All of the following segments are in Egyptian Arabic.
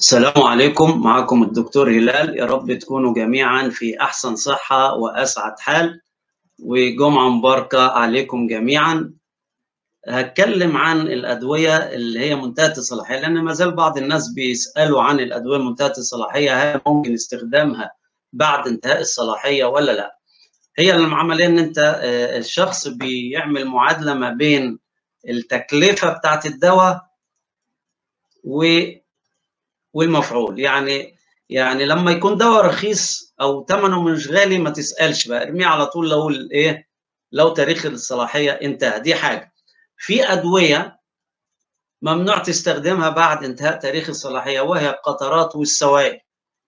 السلام عليكم معكم الدكتور هلال يا رب تكونوا جميعا في أحسن صحة وأسعد حال وجمعة مباركة عليكم جميعا هتكلم عن الأدوية اللي هي منتهية الصلاحية لأن ما زال بعض الناس بيسألوا عن الأدوية منتهية الصلاحية هل ممكن استخدامها بعد انتهاء الصلاحية ولا لا هي العملية إن أنت الشخص بيعمل معادلة ما بين التكلفة بتاعت الدواء و والمفعول يعني يعني لما يكون دواء رخيص او ثمنه مش غالي ما تسالش بقى ارميه على طول لو الايه لو تاريخ الصلاحيه انتهى دي حاجه في ادويه ممنوع تستخدمها بعد انتهاء تاريخ الصلاحيه وهي القطرات والسوائل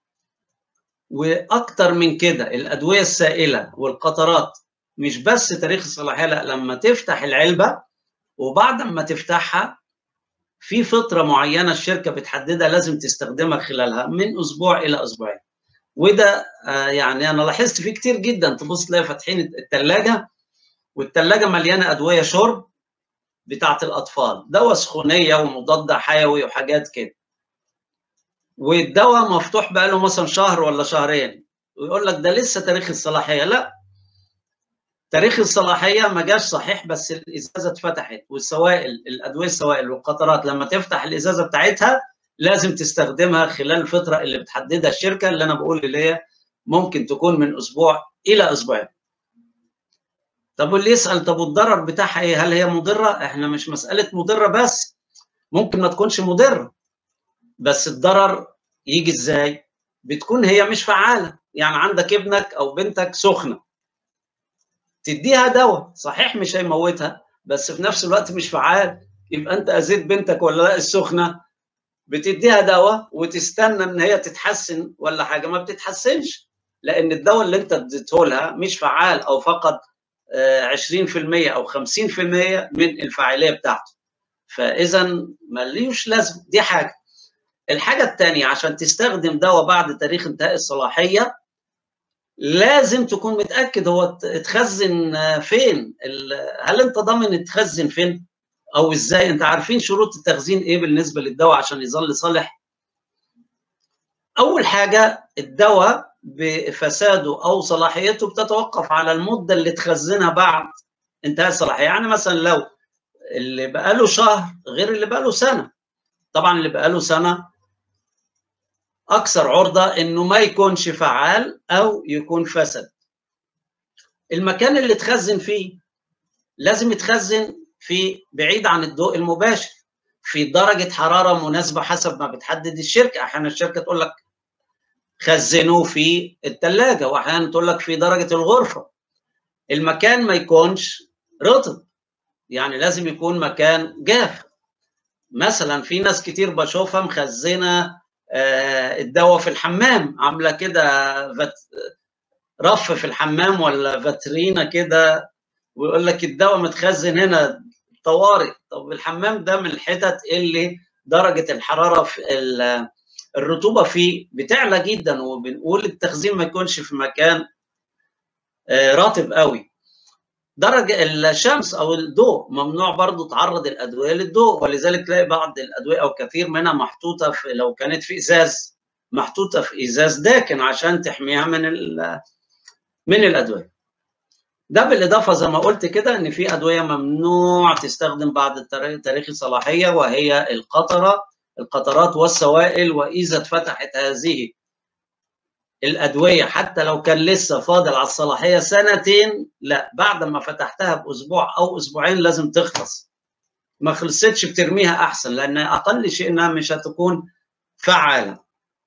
واكتر من كده الادويه السائله والقطرات مش بس تاريخ الصلاحيه لا لما تفتح العلبه وبعد ما تفتحها في فتره معينه الشركه بتحددها لازم تستخدمها خلالها من اسبوع الى اسبوعين وده آه يعني انا لاحظت فيه كتير جدا تبص تلاقي فاتحين الثلاجه والثلاجه مليانه ادويه شرب بتاعه الاطفال دواء سخونيه ومضاد حيوي وحاجات كده والدواء مفتوح بقاله مثلا شهر ولا شهرين ويقول لك ده لسه تاريخ الصلاحيه لا تاريخ الصلاحيه ما جاش صحيح بس الازازه اتفتحت والسوائل الادويه السوائل والقطرات لما تفتح الازازه بتاعتها لازم تستخدمها خلال الفتره اللي بتحددها الشركه اللي انا بقول اللي هي ممكن تكون من اسبوع الى اسبوعين. طب واللي يسال طب والضرر بتاعها ايه؟ هل هي مضره؟ احنا مش مساله مضره بس ممكن ما تكونش مضره بس الضرر يجي ازاي؟ بتكون هي مش فعاله يعني عندك ابنك او بنتك سخنه تديها دواء صحيح مش هيموتها بس في نفس الوقت مش فعال يبقى انت اذيت بنتك ولا لا السخنه بتديها دواء وتستنى ان هي تتحسن ولا حاجه ما بتتحسنش لان الدواء اللي انت اديته لها مش فعال او فقط 20% او 50% من الفاعليه بتاعته فاذا مليوش لازمه دي حاجه الحاجه الثانيه عشان تستخدم دواء بعد تاريخ انتهاء الصلاحيه لازم تكون متاكد هو اتخزن فين هل انت ضامن اتخزن فين او ازاي انت عارفين شروط التخزين ايه بالنسبه للدواء عشان يظل صالح اول حاجه الدواء بفساده او صلاحيته بتتوقف على المده اللي تخزنها بعد انتهاء الصلاحيه يعني مثلا لو اللي بقاله شهر غير اللي بقاله سنه طبعا اللي بقاله سنه اكثر عرضه انه ما يكونش فعال او يكون فسد المكان اللي تخزن فيه لازم يتخزن في بعيد عن الضوء المباشر في درجه حراره مناسبه حسب ما بتحدد الشركه احيانا الشركه تقول لك خزنوه في الثلاجه واحيانا تقول لك في درجه الغرفه المكان ما يكونش رطب يعني لازم يكون مكان جاف مثلا في ناس كتير بشوفها مخزنه الدواء في الحمام عامله كده فت... رف في الحمام ولا فاترينا كده ويقول لك الدواء متخزن هنا طوارئ طب الحمام ده من الحتت اللي درجه الحراره في الرطوبه فيه بتعلى جدا وبنقول التخزين ما يكونش في مكان رطب قوي درجه الشمس او الضوء ممنوع برضو تعرض الادويه للضوء ولذلك تلاقي بعض الادويه او كثير منها محطوطه في لو كانت في ازاز محطوطه في ازاز داكن عشان تحميها من من الادويه ده بالاضافه زي ما قلت كده ان في ادويه ممنوع تستخدم بعد تاريخ الصلاحيه وهي القطره القطرات والسوائل واذا اتفتحت هذه الادويه حتى لو كان لسه فاضل على الصلاحيه سنتين لا بعد ما فتحتها باسبوع او اسبوعين لازم تخلص ما خلصتش بترميها احسن لان اقل شيء انها مش هتكون فعاله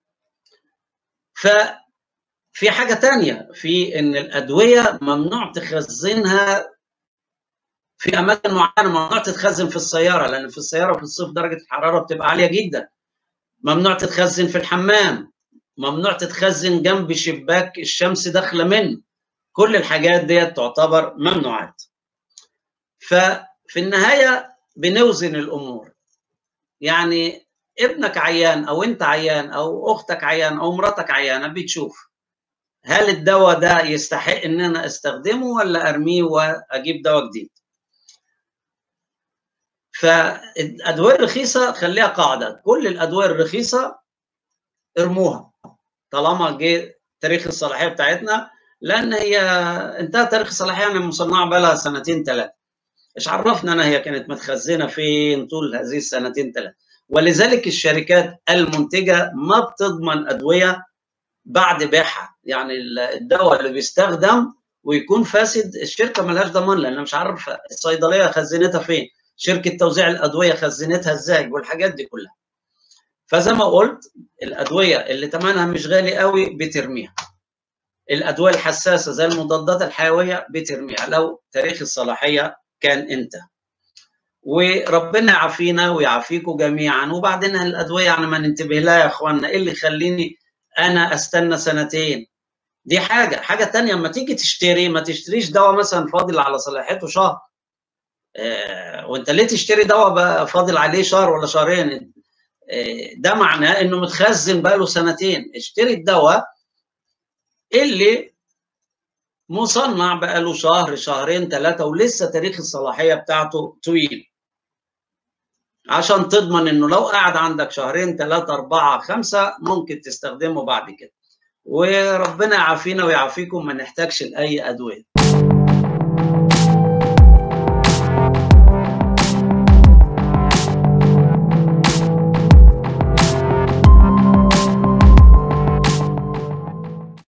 ففي حاجه تانية في ان الادويه ممنوع تخزنها في اماكن معينه ممنوع تتخزن في السياره لان في السياره في الصيف درجه الحراره بتبقى عاليه جدا ممنوع تتخزن في الحمام ممنوع تتخزن جنب شباك الشمس داخله منه كل الحاجات ديت تعتبر ممنوعات ففي النهايه بنوزن الامور يعني ابنك عيان او انت عيان او اختك عيان او مراتك عيانه بتشوف هل الدواء ده يستحق ان انا استخدمه ولا ارميه واجيب دواء جديد فالادويه الرخيصه خليها قاعده كل الادويه الرخيصه ارموها طالما جه تاريخ الصلاحيه بتاعتنا لان هي انتهى تاريخ الصلاحيه يعني مصنعه بقى لها سنتين ثلاثه ايش عرفنا انا هي كانت متخزنه فين طول هذه السنتين ثلاثه ولذلك الشركات المنتجه ما بتضمن ادويه بعد بيعها يعني الدواء اللي بيستخدم ويكون فاسد الشركه ملهاش ضمان لان مش عارف الصيدليه خزنتها فين شركه توزيع الادويه خزنتها ازاي والحاجات دي كلها فزي ما قلت الادويه اللي ثمنها مش غالي قوي بترميها الادويه الحساسه زي المضادات الحيويه بترميها لو تاريخ الصلاحيه كان انت وربنا يعافينا ويعافيكم جميعا وبعدين الادويه يعني ما ننتبه لها يا اخوانا ايه اللي يخليني انا استنى سنتين دي حاجه حاجه تانية اما تيجي تشتري ما تشتريش دواء مثلا فاضل على صلاحيته شهر آه وانت ليه تشتري دواء بقى فاضل عليه شهر ولا شهرين آه ده معناه انه متخزن بقى له سنتين اشتري الدواء اللي مصنع بقى له شهر شهرين ثلاثه ولسه تاريخ الصلاحيه بتاعته طويل عشان تضمن انه لو قعد عندك شهرين ثلاثة أربعة خمسة ممكن تستخدمه بعد كده وربنا يعافينا ويعافيكم ما نحتاجش لأي أدوية